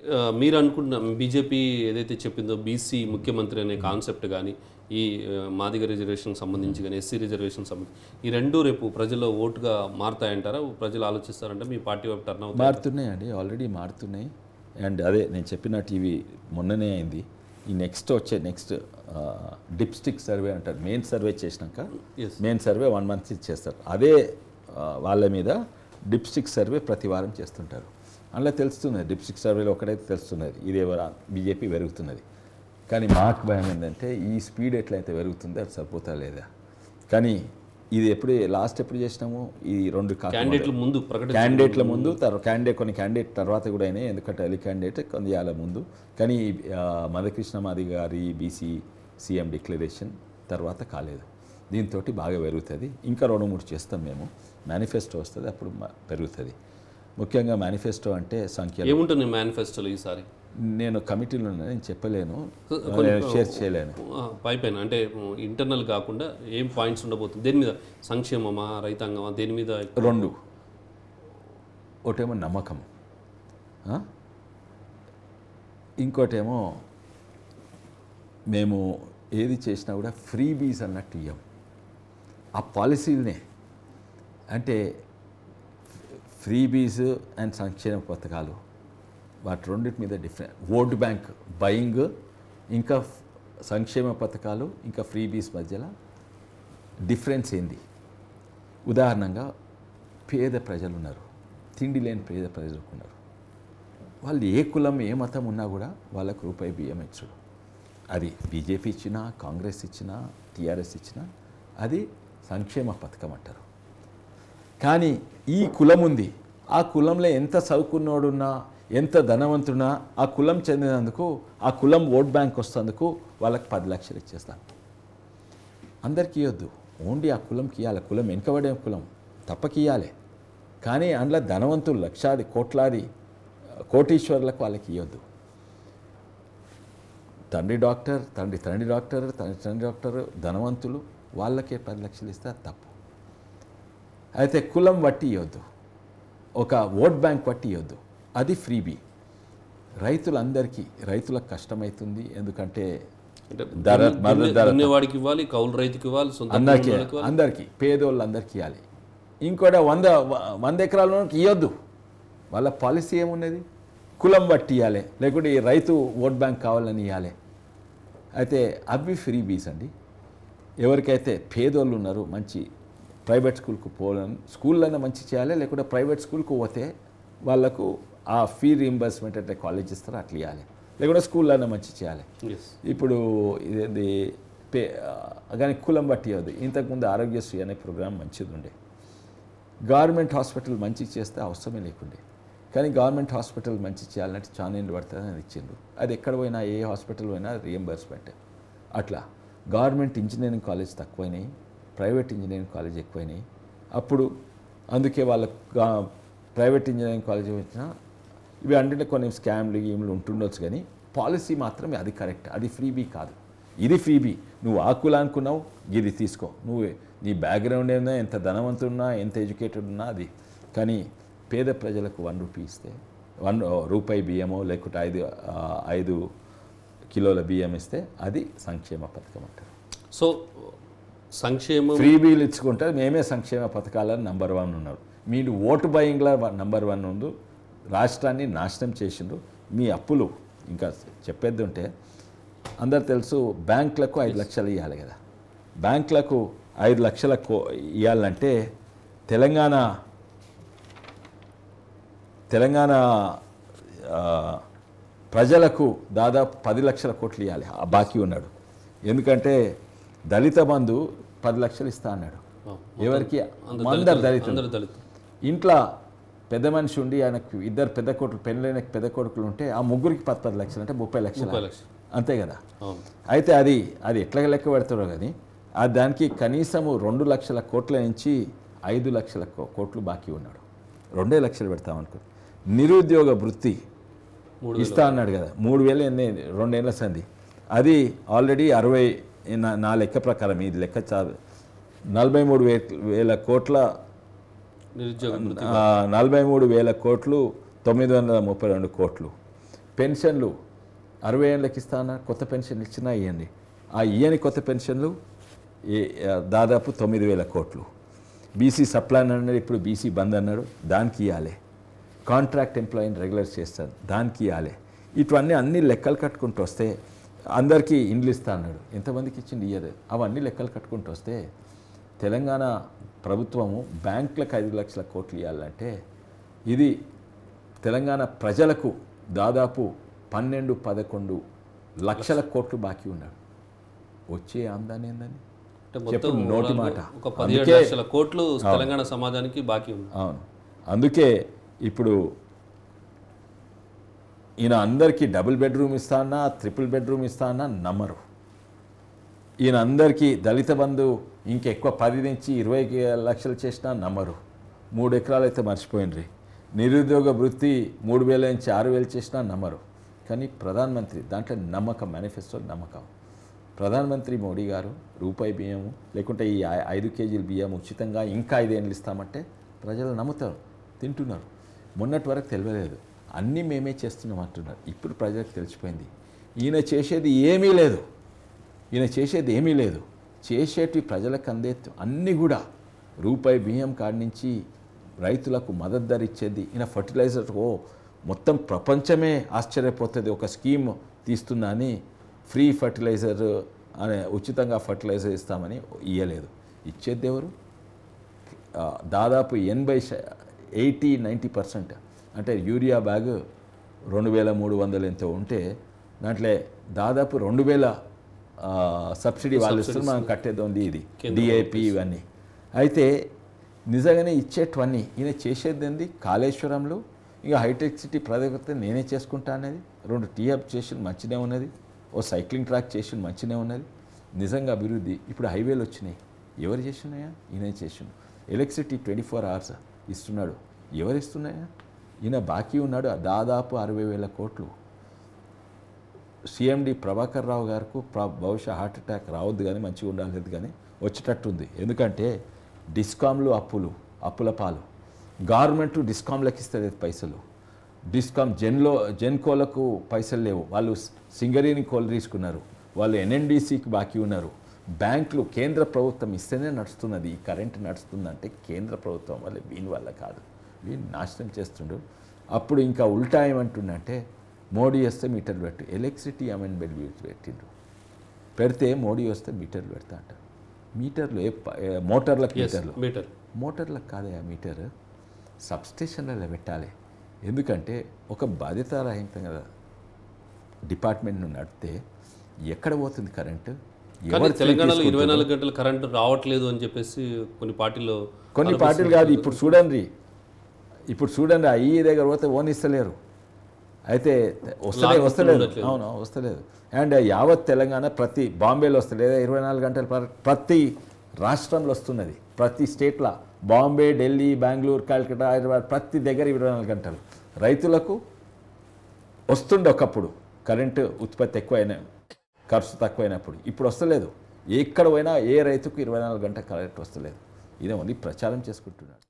ఆ, మీరు అనుకున్న బీజేపీ ఏదైతే చెప్పిందో బీసీ ముఖ్యమంత్రి అనే కాన్సెప్ట్ కానీ ఈ ఆ, మాదిగ రిజర్వేషన్ సంబంధించి కానీ ఎస్సీ రిజర్వేషన్ సంబంధించి ఈ రెండు రేపు ప్రజల్లో ఓటుగా మారుతాయంటారా ప్రజలు ఆలోచిస్తారంటే మీ పార్టీ వైపు టర్న్ అవుతాయి మారుతున్నాయండి ఆల్రెడీ మారుతున్నాయి అండ్ అదే నేను చెప్పినట్టు ఇవి మొన్ననే అయింది ఈ నెక్స్ట్ వచ్చే నెక్స్ట్ డిప్స్టిక్ సర్వే అంటారు మెయిన్ సర్వే చేసినాక Yes. Main survey one month చేస్తారు అదే ఆ, వాళ్ళ మీద డిప్స్టిక్ సర్వే ప్రతి వారం చేస్తుంటారు అందులో తెలుస్తున్నది డిప్స్టిక్ సర్వేలో ఒకటైతే తెలుస్తున్నది ఇది ఎవరు బీజేపీ పెరుగుతున్నది కానీ మాకు భయం ఏంటంటే ఈ స్పీడ్ ఎట్లయితే పెరుగుతుందో అది సరిపోతా లేదా కానీ ఇది ఎప్పుడు లాస్ట్ ఎప్పుడు చేసినాము ఈ రెండు కాకుండా క్యాండిడేట్ల ముందు ప్రకటన క్యాండిడేట్ల ముందు తర్వాత క్యాండిడేట్ కొన్ని క్యాండిడేట్ తర్వాత కూడా అయినాయి ఎందుకంటే ఎలి క్యాండిడేట్ కొన్ని ఏళ్ళ ముందు కానీ ఆ, మధుకృష్ణ మాది గారి బీసీ సీఎం డిక్లరేషన్ తర్వాత కాలేదు దీంతో బాగా పెరుగుతుంది ఇంకా రెండు మూడు చేస్తాం మేము మేనిఫెస్టో వస్తుంది అప్పుడు మ- పెరుగుతుంది ముఖ్యంగా మేనిఫెస్టో అంటే సంఖ్య ఏముంటుంది మేనిఫెస్టోలో ఈసారి నేను కమిటీలో ఉన్నా, నేను చెప్పలేను నేను షేర్ చేయలేను ఆ, పై పైన అంటే ఇంటర్నల్ కాకుండా ఏం పాయింట్స్ ఉండబోతుంది దేని మీద సంక్షేమమా రైతాంగమా దేని మీద రెండు ఒకటేమో నమ్మకం ఆ? ఇంకోటేమో మేము ఏది చేసినా కూడా ఫ్రీ బీస్ అన్నట్టు ఇయ్యం ఆ పాలసీలనే అంటే ఫ్రీ బీస్ అండ్ సంక్షేమ పథకాలు వాటి రెండింటి మీద డిఫరెంట్ ఓట్ బ్యాంక్ బయింగ్ ఇంకా సంక్షేమ పథకాలు ఇంకా ఫ్రీ బీస్ మధ్యలో డిఫరెన్స్ ఏంది ఉదాహరణంగా పేద ప్రజలు ఉన్నారు తిండి లేని పేద ప్రజలు ఉన్నారు వాళ్ళు ఏ కులం ఏ మతం ఉన్నా కూడా వాళ్ళకు రూపాయి బియ్యం ఇచ్చుడు అది బీజేపీ ఇచ్చినా కాంగ్రెస్ ఇచ్చినా టీఆర్ఎస్ ఇచ్చినా అది సంక్షేమ పథకం అంటారు కానీ ఈ కులం ఉంది ఆ కులంలో ఎంత చదువుకున్నోడున్నా ఎంత ధనవంతున్నా ఆ కులం చెందినందుకు ఆ కులం ఓట్ బ్యాంక్ వస్తందుకు వాళ్ళకి పది లక్షలు ఇచ్చేస్తాను అందరికి ఇవ్వద్దు ఓన్లీ ఆ కులంకి ఇవ్వాలి కులం వెనుకబడే కులం తప్పకి ఇవ్వాలి కానీ అందులో ధనవంతులు లక్షాది కోట్లాది కోటీశ్వర్లకు వాళ్ళకి ఇవ్వద్దు తండ్రి డాక్టర్ తండ్రి తండ్రి డాక్టర్ తండ్రి తండ్రి డాక్టర్ ధనవంతులు వాళ్ళకే పది లక్షలు ఇస్తే అది తప్పు అయితే కులం బట్టి ఇవ్వద్దు ఒక ఓట్ బ్యాంక్ బట్టి ఇవ్వద్దు అది ఫ్రీబీ రైతులందరికీ రైతులకు కష్టమవుతుంది ఎందుకంటే అంటే ధర దున్నే- మద్దతు ధర దున్నేవాడికి ఇవ్వాలి కౌలు రైతుకి ఇవ్వాలి సొంత అందరికీ భూములకు ఇవ్వాలి. అందరికీ పేదోళ్ళందరికీ ఇవ్వాలి ఇంకోటి వంద వ- వంద ఎకరాల ఇవ్వద్దు వాళ్ళ పాలసీ ఏమున్నది కులం బట్టి ఇవ్వాలి లేకుంటే ఈ రైతు ఓట్ బ్యాంక్ కావాలని ఇవ్వాలి అయితే అవి ఫ్రీ బీస్ అండి ఎవరికైతే పేదోళ్ళు ఉన్నారు మంచి ప్రైవేట్ స్కూల్కు పోవాలని స్కూళ్ళైనా మంచి చేయాలి లేకుంటే ప్రైవేట్ స్కూల్కి పోతే వాళ్ళకు ఆ ఫీ రీంబర్స్మెంట్ అంటే కాలేజ్ ఇస్తారో అట్లా ఇవ్వాలి లేకుంటే స్కూళ్ళైనా మంచి చేయాలి Yes. ఇప్పుడు ఇదేంది పే ఆ, కానీ కులం బట్టి ఇవ్వదు ఇంతకుముందు ఆరోగ్యశ్రీ అనే ప్రోగ్రాం మంచిది ఉండే గవర్నమెంట్ హాస్పిటల్ మంచి చేస్తే అవసరమే లేకుండే కానీ గవర్నమెంట్ హాస్పిటల్ మంచి చేయాలంటే చాలా ఏళ్ళు పడుతుంది అని ఇచ్చిండ్రు అది ఎక్కడ పోయినా ఏ హాస్పిటల్ పోయినా రియంబర్స్మెంట్ అట్లా గవర్నమెంట్ ఇంజనీరింగ్ కాలేజ్ తక్కువైనాయి ప్రైవేట్ ఇంజనీరింగ్ కాలేజ్ ఎక్కువైనాయి అప్పుడు అందుకే వాళ్ళ గా- ప్రైవేట్ ఇంజనీరింగ్ కాలేజ్ వచ్చిన ఇవి అంటే కొన్ని స్కామ్లు గీమ్లు ఉంటుండొచ్చు కానీ పాలసీ మాత్రం అది కరెక్ట్ అది ఫ్రీబీ కాదు ఇది ఫ్రీబీ నువ్వు ఆకులు అనుకున్నావు ఇది తీసుకో నువ్వు నీ బ్యాక్గ్రౌండ్ ఏమైనా ఎంత ధనవంతున్నా ఎంత ఎడ్యుకేటెడ్ ఉన్నా అది కానీ పేద ప్రజలకు వన్ రూపీ ఇస్తే వన్ రూపాయి బియ్యమో లేకుంటే ఐదు ఆ, ఐదు కిలోల బియ్యం ఇస్తే అది సంక్షేమ పథకం అంటారు సో సంక్షేమం ఫ్రీ బీలు ఇచ్చుకుంటే మేమే సంక్షేమ పథకాలను నంబర్ వన్ ఉన్నారు మీరు ఓటు బయింగ్లో నంబర్ వన్ ఉంది రాష్ట్రాన్ని నాశనం చేసిండ్రు మీ అప్పులు ఇంకా చెప్పేది ఉంటే అందరు తెలుసు బ్యాంకులకు ఐదు లక్షలు ఇవ్వాలి కదా బ్యాంకులకు ఐదు లక్షల కో ఇవ్వాలంటే తెలంగాణ తెలంగాణ ఆ, ప్రజలకు దాదాపు పది లక్షల కోట్లు ఇవ్వాలి ఆ బాకీ ఉన్నాడు ఎందుకంటే దళిత బంధు పది లక్షలు ఇస్తా అన్నాడు ఎవరికి అందరు దళితులు అందరు దళితులు ఇంట్లో పెద్ద మనిషి ఉండి ఆయనకు ఇద్దరు పెద్ద కొడుకులు పెళ్ళైన పెద్ద కొడుకులు ఉంటే ఆ ముగ్గురికి పది పది లక్షలు అంటే ముప్పై లక్షలు ముప్పై లక్షలు. అంతే కదా అవును అయితే అది అది ఎట్లా లెక్క పెడతారో కానీ ఆ దానికి కనీసము రెండు లక్షల కోట్ల నుంచి ఐదు లక్షల కో- కోట్లు బాకీ ఉన్నాడు రెండే లక్షలు పెడతామనుకో నిరుద్యోగ వృత్తి మూడు ఇస్తా అన్నాడు కదా మూడు వేలు ఎన్ని రెండేళ్ల సంది అది ఆల్రెడీ అరవై నా నా లెక్క ప్రకారం ఇది లెక్క చాలు నలభై మూడు వే వేల కోట్ల నిరుద్యోగ వృత్తి. ఆ, నలభై మూడు వేల కోట్లు తొమ్మిది వందల ముప్పై రెండు కోట్లు పెన్షన్లు అరవై ఏళ్ళకి ఇస్తానా కొత్త పెన్షన్ ఇచ్చినా ఇవ్వండి ఆ ఇయ్యని కొత్త పెన్షన్లు ఏ- ఆ, దాదాపు తొమ్మిది వేల కోట్లు బీసీ సప్లాన్ అన్నాడు ఇప్పుడు బీసీ బంద్ అన్నాడు దానికి ఇవ్వాలి కాంట్రాక్ట్ ఎంప్లాయీని రెగ్యులర్ చేస్తాను దానికి ఇవ్వాలి ఇటువన్నీ అన్ని లెక్కలు కట్టుకుంటూ వస్తే అందరికీ ఇండ్లు ఇస్తా అన్నాడు ఎంతమందికి ఇచ్చింది ఇయ్యదు అవన్నీ లెక్కలు కట్టుకుంటూ వస్తే తెలంగాణ ప్రభుత్వము బ్యాంకులకు ఐదు లక్షల కోట్లు ఇవ్వాలంటే ఇది తెలంగాణ ప్రజలకు దాదాపు పన్నెండు పదకొండు లక్షల కోట్లు బాకీ ఉన్నాడు వచ్చే ఆమ్దాని ఏందని అంటే చెప్పు మొత్తం నోటి overall మాట. ఒక పదిహేడు అందుకే- లక్షల కోట్లు తెలంగాణ సమాజానికి బాకీ ఉంది అవును అందుకే ఇప్పుడు ఈయన అందరికీ డబుల్ బెడ్రూమ్ ఇస్తానా ట్రిపుల్ బెడ్రూమ్ ఇస్తానా నమ్మరు ఈయన అందరికీ దళిత బంధు ఇంకెక్కువ పది నుంచి ఇరవై లక్షలు చేసినా నమ్మరు మూడు ఎకరాలు అయితే మర్చిపోయినరి నిరుద్యోగ వృత్తి మూడు వేల నుంచి ఆరు వేలు చేసినా నమ్మరు కానీ ప్రధానమంత్రి దాంట్లో నమ్మకం మేనిఫెస్టో నమ్మకం ప్రధానమంత్రి మోడీ గారు రూపాయి బియ్యము లేకుంటే ఈ ఐ- ఐదు కేజీల బియ్యం ఉచితంగా ఇంకా ఐదేళ్ళు ఇస్తామంటే ప్రజలు నమ్ముతారు తింటున్నారు మొన్నటి వరకు తెలియలేదు అన్నీ మేమే చేస్తున్నాం అంటున్నారు ఇప్పుడు ప్రజలకు తెలిసిపోయింది ఈయన చేసేది ఏమీ లేదు ఈయన చేసేది ఏమీ లేదు చేసేటి ప్రజలకు అందే అన్నీ కూడా రూపాయి బియ్యం కాడి నుంచి రైతులకు మద్దతు ధర ఇచ్చేది ఈయన ఫర్టిలైజర్ ఓ మొత్తం ప్రపంచమే ఆశ్చర్యపోతుంది ఒక స్కీమ్ తీస్తున్నా అని ఫ్రీ ఫర్టిలైజర్ అనే ఉచితంగా ఫర్టిలైజర్ ఇస్తామని ఇయ్యలేదు ఇచ్చేది ఎవరు ఆ, దాదాపు ఎనభై ఎయిటీ నైంటీ పర్సెంట్ అంటే యూరియా బ్యాగ్ రెండు వేల మూడు వందలు ఎంతో ఉంటే దాంట్లో దాదాపు రెండు వేల ఆ, సబ్సిడీ వాళ్ళు ఇస్తారు మనం కట్టేది ఉంది ఇది డిఏపి ఇవన్నీ అయితే నిజంగానే ఇచ్చేటివన్నీ ఈయన చేసేది ఏంది కాళేశ్వరంలో ఇక హైటెక్ సిటీ ప్రాజెక్ట్ నేనే చేసుకుంటా అనేది రెండు టీఎఫ్ చేసిన మంచినే ఉన్నది ఓ సైక్లింగ్ ట్రాక్ చేసిన మంచినే ఉన్నది నిజంగా అభివృద్ధి ఇప్పుడు హైవేలు వచ్చినాయి ఎవరు చేస్తున్నాయా ఈయన చేసిండు ఎలక్ట్రిసిటీ ట్వంటీ ఫోర్ అవర్స్ ఇస్తున్నాడు ఎవరు ఇస్తున్నాయా ఈయన బాకీ ఉన్నాడు దాదాపు అరవై వేల కోట్లు సిఎండి ప్రభాకర్ రావు గారికి ప్ర- బహుశా హార్ట్ అటాక్ రావద్దు కానీ మంచిగా ఉండాలేదు కానీ వచ్చేటట్టుంది ఎందుకంటే డిస్కామ్లు అప్పులు అప్పుల పాలు గవర్నమెంట్ డిస్కామ్లకు ఇస్తుంది పైసలు డిస్కామ్ జెన్లో జెన్కోలకు పైసలు లేవు వాళ్ళు సింగరేణి కోలు తీసుకున్నారు వాళ్ళు ఎన్ఎన్డీసీకి బాకీ ఉన్నారు బ్యాంకులు కేంద్ర ప్రభుత్వం ఇస్తేనే నడుస్తున్నది ఈ కరెంట్ నడుస్తుందంటే కేంద్ర ప్రభుత్వం వల్ల వీని వల్ల కాదు వీని నాశనం చేస్తుండు అప్పుడు ఇంకా ఉల్టా ఏమంటుండంటే మోడీ వస్తే మీటర్లు పెట్టు ఎలక్ట్రిసిటీ అమెండ్మెంట్ పెట్టిండ్రు పెడితే మోడీ వస్తే మీటర్లు పెడతా అంట మీటర్లు ఏ ప- ఏ మోటార్లకు మీటర్లు మీటర్ మోటార్లకు కాదే ఆ మీటర్ సబ్స్టేషన్లలో పెట్టాలి ఎందుకంటే ఒక బాధ్యతారహితంగా డిపార్ట్మెంట్ను నడిపితే ఎక్కడ పోతుంది కరెంటు కానీ ఎవరు తెలంగాణలో ఇరవై నాలుగు గంటలు కరెంటు రావట్లేదు అని చెప్పేసి కొన్ని పార్టీలు కొన్ని పార్టీలు కాదు ఇప్పుడు చూడండి ఇప్పుడు చూడండి అయ్యి దగ్గర పోతే ఓనిస్తలేరు అయితే వస్తలే వస్తలేదు అవును వస్తలేదు అండ్ యావత్ తెలంగాణ ప్రతి బాంబేలో వస్తలేదు ఇరవై నాలుగు గంటల పర- ప్రతి రాష్ట్రంలో వస్తున్నది ప్రతి స్టేట్లో బాంబే ఢిల్లీ బెంగళూరు కల్కటా హైదరాబాద్ ప్రతి దగ్గర ఇరవై నాలుగు గంటలు రైతులకు వస్తుండే ఒకప్పుడు కరెంటు ఉత్పత్తి ఎక్కువైన ఖర్చు తక్కువైనప్పుడు ఇప్పుడు వస్తలేదు ఎక్కడ పోయినా ఏ రైతుకు ఇరవై నాలుగు గంటల కరెంట్ వస్తలేదు ఇదే ఓన్లీ ప్రచారం చేసుకుంటున్నాడు